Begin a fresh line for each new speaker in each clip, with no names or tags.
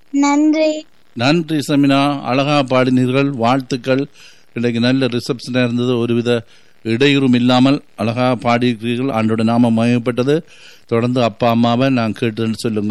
நன்றி
நன்றி சமினா அழகா பாடினீர்கள் வாழ்த்துக்கள் இன்றைக்கு நல்ல ரிசப்ஷனாக இருந்தது ஒருவித இடையூறும் இல்லாமல் அழகா பாடியிருக்கிறீர்கள் ஆண்டோட நாம மயப்பட்டது தொடர்ந்து அப்பா அம்மாவை நான் கேட்டுன்னு சொல்லுங்க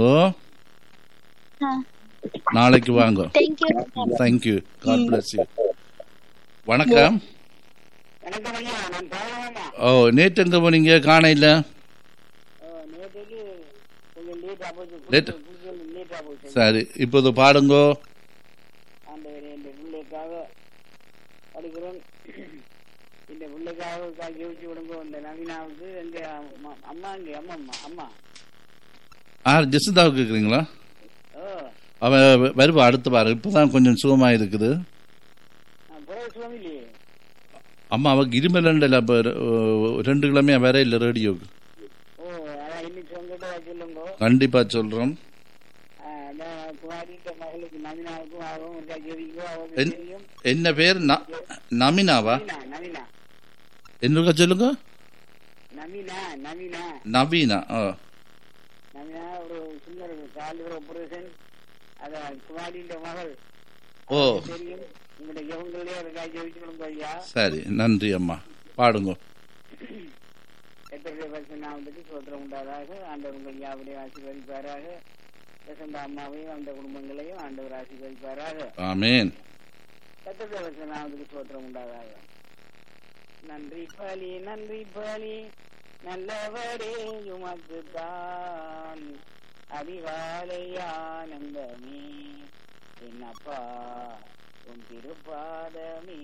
நாளைக்கு வாங்க
thank you
thank you God bless you வணக்கம்
வணக்கம் ஐயா நான் பாவமா
ஓ நேற்று எங்க போனீங்க காண இல்ல
நேற்றுக்கு கொஞ்சம் லேட்டா போச்சு
Late.
லேட்டா போச்சு
சரி இப்போது பாடுங்கோ
ஆண்டவரே இந்த பிள்ளைக்காக படிக்கிறோம் இந்த பிள்ளைக்காக ஜெயிச்சு விடுங்க இந்த நவீனாவுக்கு எங்க அம்மா அம்மா இங்க அம்மா அம்மா அம்மா
ஆ ஜெசிதாவுக்கு கேட்குறீங்களா
ஓ
அவன் வருவா அடுத்து பாரு இப்போதான் கொஞ்சம் சுகமா இருக்குது
நான் புறவு சுவாமிலி
அம்மா அவக்கு இருமலண்டல இப்போ ரெண்டு கிழமையா வேற இல்லை ரேடியோக்கு
ஓ அதான் இன்னைக்கு உங்ககிட்ட சொல்லுங்க
கண்டிப்பா சொல்றோம்
அதான் குமாரிட்ட மகளுக்கு நவீனாவுக்கும் ஆகும் இருக்கா ஜெயிக்கும் அவருக்கு
என்-
தெரியும்
என்ன பேர் ந- நமினாவா
நவீனா நவீனா
என்னக்கா சொல்லுங்க
நவீனா நவீனா
நவீனா ஓ
ஒரு சின்ன ஒரு கால் ஒரு ஆபரேஷன் அதான் குமாரின்ற மகள்
ஓ
தெரியும் உங்களுடைய யவங்களே இருக்கா ஜெயிச்சுக்கணும் ஐயா
சரி நன்றி அம்மா பாடுங்க
எத்தனை பர்சன்ட் வந்துட்டு சோத்திரம் உண்டாதாக ஆண்டவர் உங்கள் யாவுடைய ஆசீர்வதிப்பாராக வசந்த அம்மாவையும் அந்த குடும்பங்களையும் ஆண்டவர் ஆசீர்வதிப்பாராக
ஆமேன்
எத்தனை பர்சன்ட் வந்துட்டு சோத்திரம் உண்டாதாக நன்றி பலி நன்றி பலி நல்லவரே உமக்கு தான் அதிகாலை ஆனந்தமே என்னப்பா உன் திருப்பாதமே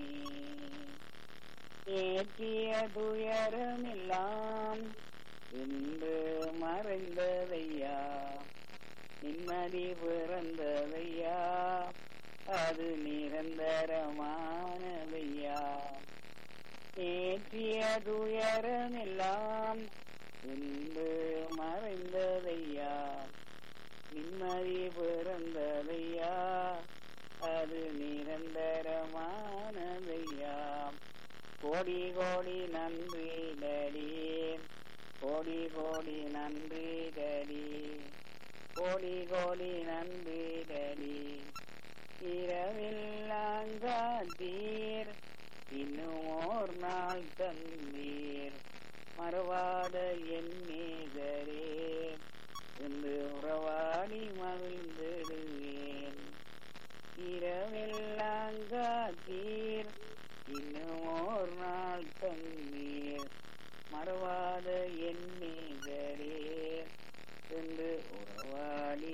ஏற்றிய துயரமெல்லாம் இன்று மறைந்ததையா நிம்மதி பிறந்ததையா அது நிரந்தரமானதையா ஏற்றிய துயரமெல்லாம் இன்று மறைந்ததையா நிம்மதி பிறந்ததையா அது நிரந்தரமானதையா கோடி கோடி நன்றி டடி கோடி கோடி நன்றி டடி கோடி கோடி நன்றி டடி இரவெல்லாம் காத்தீர் இன்னும் ஓர் நாள் தந்தீர் மறவாத என் மீதரே என்று